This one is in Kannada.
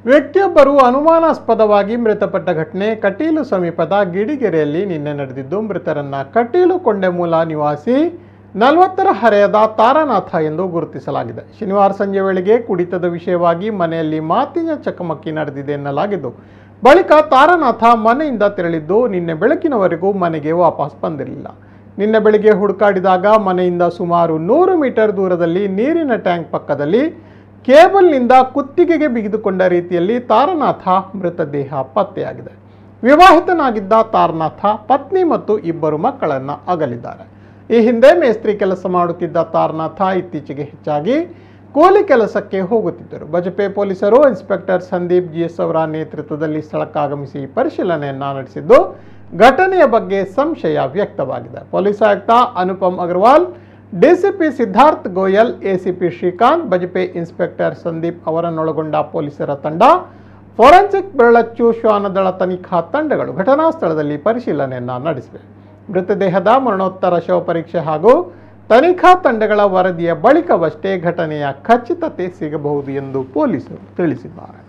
ವ್ಯಕ್ತಿಯೊಬ್ಬರು ಅನುಮಾನಾಸ್ಪದವಾಗಿ ಮೃತಪಟ್ಟ ಘಟನೆ ಕಟೀಲು ಸಮೀಪದ ಗಿಡಿಗೆರೆಯಲ್ಲಿ ನಿನ್ನೆ ನಡೆದಿದ್ದು ಮೃತರನ್ನ ಕಟೀಲು ಕೊಂಡೆಮೂಲ ನಿವಾಸಿ ನಲವತ್ತರ ಹರೆಯದ ತಾರನಾಥ ಎಂದು ಗುರುತಿಸಲಾಗಿದೆ ಶನಿವಾರ ಸಂಜೆ ವೇಳೆಗೆ ಕುಡಿತದ ವಿಷಯವಾಗಿ ಮನೆಯಲ್ಲಿ ಮಾತಿನ ಚಕಮಕಿ ನಡೆದಿದೆ ಎನ್ನಲಾಗಿದ್ದು ಬಳಿಕ ತಾರನಾಥ ಮನೆಯಿಂದ ತೆರಳಿದ್ದು ನಿನ್ನೆ ಬೆಳಕಿನವರೆಗೂ ಮನೆಗೆ ವಾಪಸ್ ಬಂದಿರಲಿಲ್ಲ ನಿನ್ನೆ ಬೆಳಿಗ್ಗೆ ಹುಡುಕಾಡಿದಾಗ ಮನೆಯಿಂದ ಸುಮಾರು ನೂರು ಮೀಟರ್ ದೂರದಲ್ಲಿ ನೀರಿನ ಟ್ಯಾಂಕ್ ಪಕ್ಕದಲ್ಲಿ ಕೇಬಲ್ನಿಂದ ಕುತ್ತಿಗೆಗೆ ಬಿಗಿದುಕೊಂಡ ರೀತಿಯಲ್ಲಿ ತಾರನಾಥ ಮೃತದೇಹ ಪತ್ತೆಯಾಗಿದೆ ವಿವಾಹಿತನಾಗಿದ್ದ ತಾರನಾಥ ಪತ್ನಿ ಮತ್ತು ಇಬ್ಬರು ಮಕ್ಕಳನ್ನು ಅಗಲಿದ್ದಾರೆ ಈ ಹಿಂದೆ ಮೇಸ್ತ್ರಿ ಕೆಲಸ ಮಾಡುತ್ತಿದ್ದ ತಾರನಾಥ ಇತ್ತೀಚೆಗೆ ಹೆಚ್ಚಾಗಿ ಕೂಲಿ ಕೆಲಸಕ್ಕೆ ಹೋಗುತ್ತಿದ್ದರು ಬಜಪೆ ಪೊಲೀಸರು ಇನ್ಸ್ಪೆಕ್ಟರ್ ಸಂದೀಪ್ ಜಿಎಸ್ ಅವರ ನೇತೃತ್ವದಲ್ಲಿ ಸ್ಥಳಕ್ಕಾಗಮಿಸಿ ಪರಿಶೀಲನೆಯನ್ನ ನಡೆಸಿದ್ದು ಘಟನೆಯ ಬಗ್ಗೆ ಸಂಶಯ ವ್ಯಕ್ತವಾಗಿದೆ ಪೊಲೀಸ್ ಆಯುಕ್ತ Anupam Agarwal DCP Siddharth Goyal ACP Shrikant Bajpe inspector Sandeep ಅವರನ್ನೊಳಗೊಂಡ ಪೊಲೀಸರ ತಂಡ ಫೋರೆನ್ಸಿಕ್ ಬೆರಳಚ್ಚು ಶ್ವಾನದಳ ತನಿಖಾ ತಂಡಗಳು ಘಟನಾ ಸ್ಥಳದಲ್ಲಿ ಪರಿಶೀಲನೆಯನ್ನ ನಡೆಸಿವೆ ಮೃತದೇಹದ ಮರಣೋತ್ತರ ಶವ ಪರೀಕ್ಷೆ ಹಾಗೂ ತನಿಖಾ ತಂಡಗಳ ವರದಿಯ ಬಳಿಕವಷ್ಟೇ ಘಟನೆಯ ಖಚಿತತೆ ಸಿಗಬಹುದು ಎಂದು ಪೊಲೀಸರು ತಿಳಿಸಿದ್ದಾರೆ